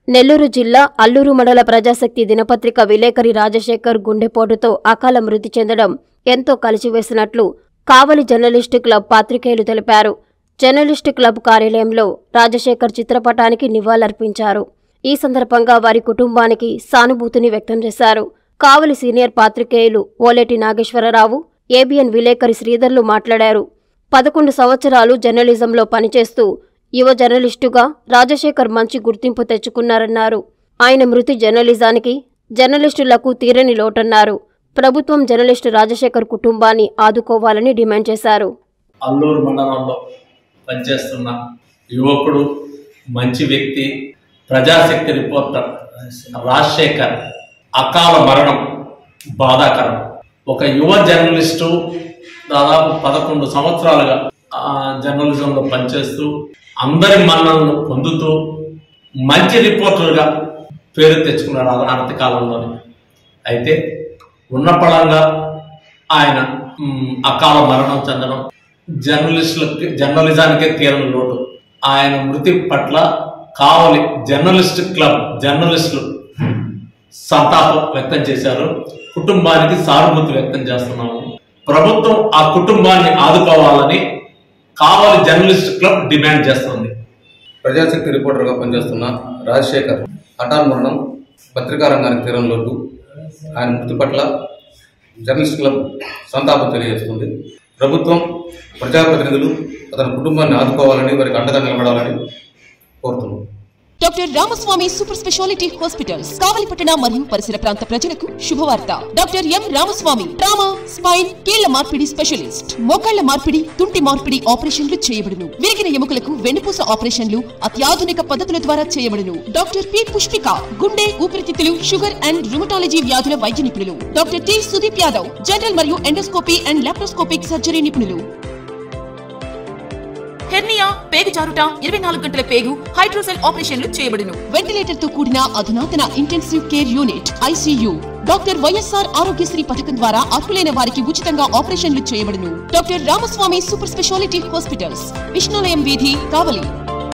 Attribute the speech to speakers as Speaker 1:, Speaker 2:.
Speaker 1: నెల్లూరు జిల్లా అల్లూరు మండల ప్రజాశక్తి దినపత్రిక విలేకరి రాజశేఖర్ గుండెపోటుతో అకాల మృతి చెందడం ఎంతో కలిసివేసినట్లు కావలి జర్నలిస్టు క్లబ్ పాత్రికేయులు తెలిపారు జర్నలిస్టు క్లబ్ కార్యాలయంలో రాజశేఖర్ చిత్రపటానికి నివాళులర్పించారు ఈ సందర్భంగా వారి కుటుంబానికి సానుభూతిని వ్యక్తం చేశారు కావలి సీనియర్ పాత్రికేయులు ఓలేటి నాగేశ్వరరావు ఏబిఎన్ విలేకరి శ్రీధర్లు మాట్లాడారు పదకొండు సంవత్సరాలు జర్నలిజంలో పనిచేస్తూ యువ జర్నలిస్టుగా రాజశేఖర్ మంచి గుర్తింపు తెచ్చుకున్నారన్నారు ఆయన మృతి జర్నలిజానికి జర్నలిస్టులకు తీరని లోటన్నారు ప్రభుత్వం జర్నలిస్టు రాజశేఖర్ కుటుంబాన్ని ఆదుకోవాలని డిమాండ్ చేశారు
Speaker 2: అల్లూరు మండలంలో పనిచేస్తున్న యువకుడు మంచి వ్యక్తి ప్రజాశక్తి రిపోర్టర్ రాజశేఖర్ అకాల మరణం బాధాకరం ఒక యువ జర్నలిస్టు దాదాపు పదకొండు సంవత్సరాలుగా ఆ, జర్నలిజంలో పనిచేస్తూ అందరి మన్నలను పొందుతూ మంచి రిపోర్టర్గా పేరు తెచ్చుకున్నాడు అనతి కాలంలోనే అయితే ఉన్న పళంగా ఆయన మ్, అకాల మరణం చెందడం జర్నలిస్టులకి జర్నలిజానికే తీరని లోటు ఆయన మృతి పట్ల కావలి జర్నలిస్ట్ క్లబ్ జర్నలిస్టులు సంతాపం వ్యక్తం చేశారు కుటుంబానికి సానుభూతి వ్యక్తం చేస్తున్నాము ప్రభుత్వం ఆ కుటుంబాన్ని ఆదుకోవాలని కావలి జర్నలిస్ట్ క్లబ్ డిమాండ్ చేస్తుంది
Speaker 3: ప్రజాశక్తి రిపోర్టర్గా పనిచేస్తున్న రాజశేఖర్ హఠాన్ మరణం పత్రికా రంగానికి తీరం లోటు ఆయన మృతి పట్ల జర్నలిస్ట్ క్లబ్ సంతాపం తెలియజేస్తుంది ప్రభుత్వం ప్రజాప్రతినిధులు అతని కుటుంబాన్ని ఆదుకోవాలని వారికి అండగా నిలబడాలని కోరుతున్నాం
Speaker 4: doctor Ramaswamy super speciality hospitals కావలిపట్టణ మరియు పరిసర ప్రాంత ప్రజలకు శుభవార్త doctor M Ramaswamy trauma spine కీళ్ల మార్పిడి స్పెషలిస్ట్ మోకాళ్ల మార్పిడి తుంటి మార్పిడి ఆపరేషన్లు చేయబడును విరిగిన ఎముకలకు వెన్నుపూస ఆపరేషన్లు అత్యాధునిక పద్ధతుల ద్వారా చేయబడును డాక్టర్ పి పుష్పిక గుండె ఊపిరితిత్తులు షుగర్ అండ్ రుమటాలజీ వ్యాధుల వైద్య నిపుణులు doctor T Sudeep Yadav general మరియు ఎండోస్కోపీ అండ్ లాప్రోస్కోపిక్ సర్జరీ నిపుణులు హెర్నియా పేగు జారుట ఇరవై నాలుగు గంటల పేగు హైడ్రోసెల్ ఆపరేషన్లు చేయబడును వెంటిలేటర్ తో కూడిన అధునాతన intensive care unit ICU doctor YSR Aarogyasri పథకం ద్వారా అర్హులైన వారికి ఉచితంగా ఆపరేషన్లు చేయబడును doctor Ramaswamy super speciality hospitals Vishnulayam వీధి కావలి